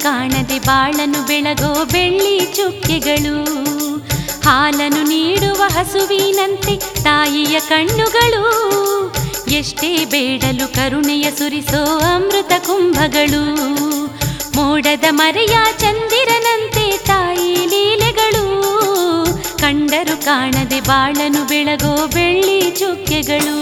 ಕಾಣದೆ ಬಾಳನು ಬೆಳಗೋ ಬೆಳ್ಳಿ ಚುಕ್ಕೆಗಳು ಹಾಲನು ನೀಡುವ ಹಸುವಿನಂತೆ ತಾಯಿಯ ಕಣ್ಣುಗಳು ಎಷ್ಟೇ ಬೇಡಲು ಕರುಣೆಯ ಸುರಿಸೋ ಅಮೃತ ಕುಂಭಗಳು ಮೋಡದ ಮರೆಯ ಚಂದಿರನಂತೆ ತಾಯಿ ಲೀಲೆಗಳು ಕಂಡರು ಕಾಣದೆ ಬಾಳನು ಬೆಳಗೋ ಬೆಳ್ಳಿ ಚುಕ್ಕೆಗಳು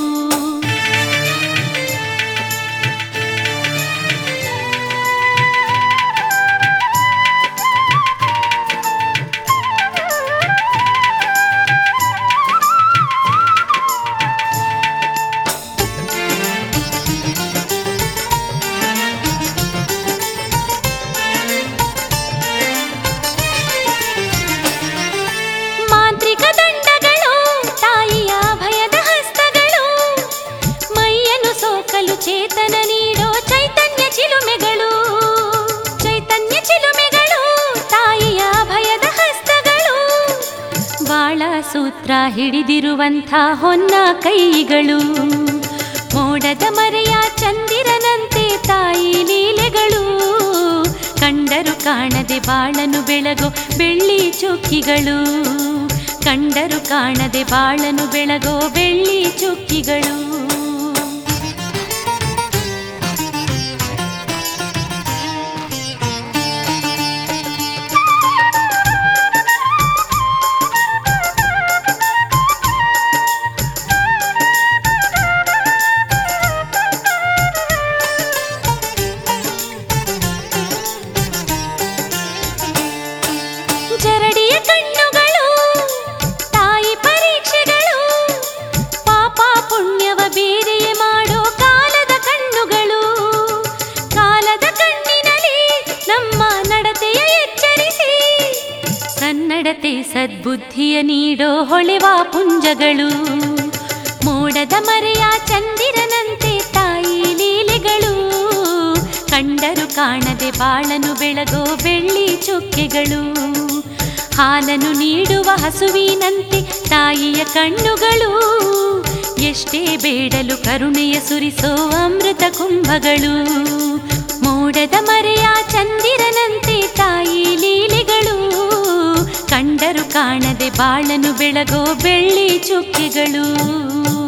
ಮಾಂತ್ರಿಕ ದಂಡಗಳು ತಾಯಿಯ ಭಯದ ಹಸ್ತಗಳು ಮೈಯನ್ನು ಸೋಕಲು ಚೇತನ ನೀಡೋ ಚೈತನ್ಯ ಚಿಲುಮೆಗಳು ಚೈತನ್ಯ ಚಿಲುಮೆಗಳು ತಾಯಿಯ ಭಯದ ಹಸ್ತಗಳು ಬಾಳ ಸೂತ್ರ ಹಿಡಿದಿರುವಂಥ ಹೊನ್ನ ಕೈಗಳು ಮೋಡದ ಮರೆಯ ಚಂದಿರನಂತೆ ತಾಯಿ ಲೀಲೆಗಳು ಕಂಡರು ಕಾಣದೆ ಬಾಳನು ಬೆಳಗೋ ಬೆಳ್ಳಿ ಚುಕ್ಕಿಗಳು ಕಂಡರು ಕಾಣದೆ ಬಾಳನು ಬೆಳಗೋ ಬೆಳ್ಳಿ ಚುಕ್ಕಿಗಳು ಜರಡಿಯ ಕಣ್ಣುಗಳು ತಾಯಿ ಪರೀಕ್ಷೆಗಳು ಪಾಪ ಪುಣ್ಯವ ಬೇರೆಯೇ ಮಾಡೋ ಕಾಲದ ಕಣ್ಣುಗಳು ಕಾಲದ ಕಣ್ಣಿನಲ್ಲಿ ನಮ್ಮ ನಡತೆಯ ಎಚ್ಚರಿಸಿ ಸನ್ನಡತೆ ಸದ್ಬುದ್ಧಿಯ ನೀಡೋ ಹೊಳೆವ ಪುಂಜಗಳು ಮೋಡದ ಮರೆಯ ಚಂದಿರನಂತೆ ತಾಯಿ ಲೀಲೆಗಳು ಕಂಡರು ಕಾಣದೆ ಬಾಳನು ಬೆಳಗೋ ಬೆಳ್ಳಿ ಚುಕ್ಕೆಗಳು ಹಾಲನು ನೀಡುವ ಹಸುವಿನಂತೆ ತಾಯಿಯ ಕಣ್ಣುಗಳು ಎಷ್ಟೇ ಬೇಡಲು ಕರುಣೆಯ ಸುರಿಸೋ ಅಮೃತ ಕುಂಭಗಳು ಮೋಡದ ಮರೆಯ ಚಂದಿರನಂತೆ ತಾಯಿ ಲೀಲೆಗಳು ಕಂಡರು ಕಾಣದೆ ಬಾಳನು ಬೆಳಗೋ ಬೆಳ್ಳಿ ಚುಕ್ಕೆಗಳು